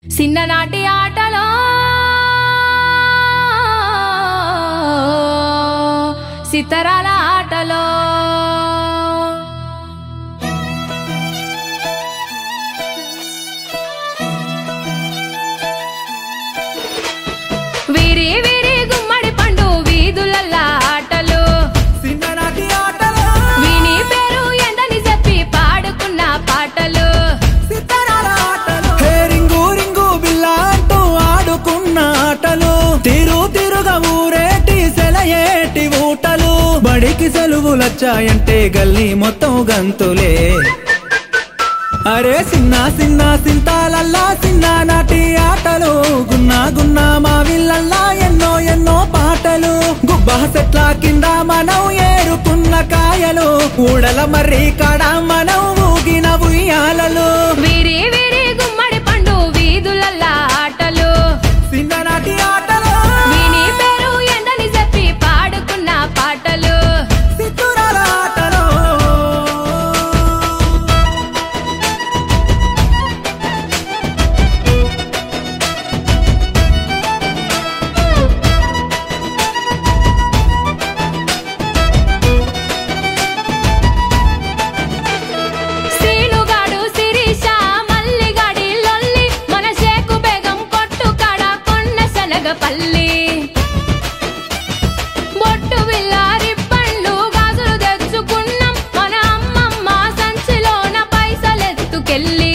చిన్ననాటి ఆటలో సితరాల ఆటలో వీరి వీరి గుమ్మడి పండు వీధులల్లా ఆటలు చిన్ననాటి ఆటలు వీని పేరు ఎందని చెప్పి పాడుకున్న పాటలు సితారాల ఆటలు హే రింగు రింగు బిల్ల అంటూ ఆడుకున్న ఆటలు తిరు తిరుగా ఊరేటి సెలయేటి ఊటలు బడికి సెలవులొచ్చాయంటే గల్లీ మొత్తం గంతులే అరే సిన్న సిన్న సింతాలల్లా చిన్న నాటి ఆటలు గున్నా గున్నా మా విల్లల్లా ఎన్నో ఎన్నో పాటలు గుబ్బ సెట్ల కింద మనం ఏరుకున్న కాయలు ఊడల మర్రి కాడ మనం ఊగిన ఉయ్యాలలు వీరి వీరి గుమ్మడి పండు వీధులల్లా ఆటలు చిన్ననాటి ఆటలు వీని పేరు ఎందని చెప్పి పాడుకున్న పాటలు సిత్తురాల ఆటలు సీనుగాడు శిరీష మల్లిగాడి లొల్లి మన షేకు బేగం కొట్టు కాడ కొన్న శనగపల్లి బొట్టు బిల్లారి పండ్లు గాజులు తెచ్చుకున్నాం మన అమ్మమ్మ సంచిలోన పైసలెత్తుకెళ్ళి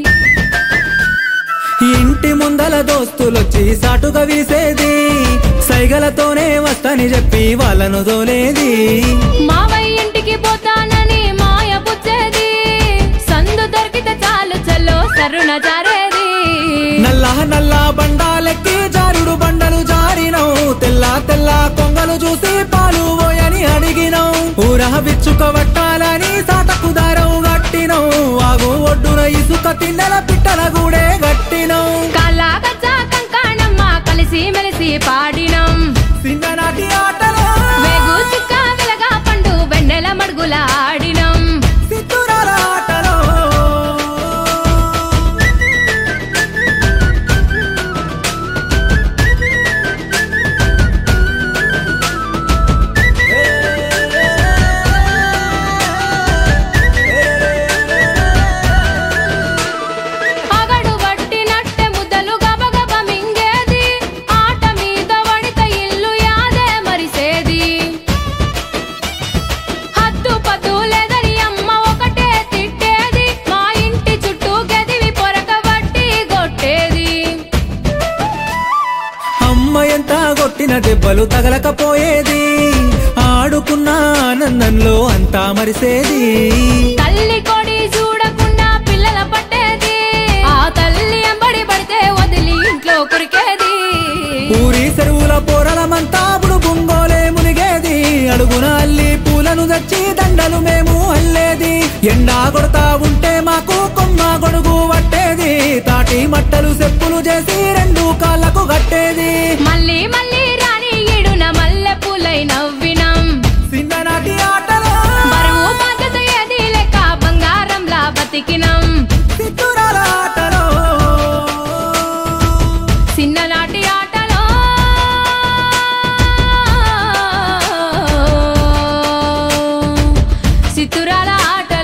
ఇంటి ముందల దోస్తులొచ్చి సాటుగా వీసేది సైగలతోనే వస్తని చెప్పి వాళ్ళను దోలేది మావయ్య ఇంటికి పోతానని మాయ పుచ్చేది సందు దొరికితే చాలు చల్లో సరుణ జారేది నల్ల నల్ల బండాలెక్కి జారుడు బండలు జారినవు తెల్ల తెల్ల కొంగలు చూసి పాలు పోయని అడిగినవు ఊరహ విచ్చుకవట్టాలని సాటకు దారం గట్టినవు వాగు ఒడ్డున ఇసుక తిన్నెల పిట్టల గూడే గట్టినవు కళ్ళాగచ్చ కంకాణమ్మ కలిసి మెలిసి పాడినం చిన్ననాటి ఆటలు వేగు చుక్క వెలగా పండు వెన్నెల మడుగుల ఆడినం సిత్తురాల ఆటలు అగడు పట్టినట్టె ముద్దలు గబగబ మింగేది ఆట మీద వడిత ఇల్లు యాదే మరిసేది హద్దు పద్దు లేదని అమ్మ ఒకటే తిట్టేది మా ఇంటి చుట్టూ గదివి పొరక వట్టి కొట్టేది అమ్మ ఎంత కొట్టిన దెబ్బలు తగలకపోయేది ఆడుకున్న ఆనందంలో అంతా మరిసేది తల్లి కొడి చూడకుండా పిల్లల పట్టేది ఆ తల్లి ఎంబడి పడితే వదిలి ఇంట్లో కురికేది ఊరి చెరువుల పోరలమంతా బుడు బుంగోలే మునిగేది అడుగున అల్లి పూలను తెచ్చి దండలు మేము అల్లేది ఎండా కొడతా ఉంటే మాకు కొమ్మ గొడుగు పట్టేది తాటి మట్టలు చెప్పులు చేసి రెండు కాళ్ళకు కట్టేది మళ్ళీ మళ్ళీ రాని ఈడున మల్లె పూలై నవ్వినం చిన్ననాటి ఆటలు బరువు బాధ్యత ఏది లెక్క బంగారంలా బతికినం సిత్తురాల ఆటలు చిన్ననాటి ఆటలో సితురాల ఆటలో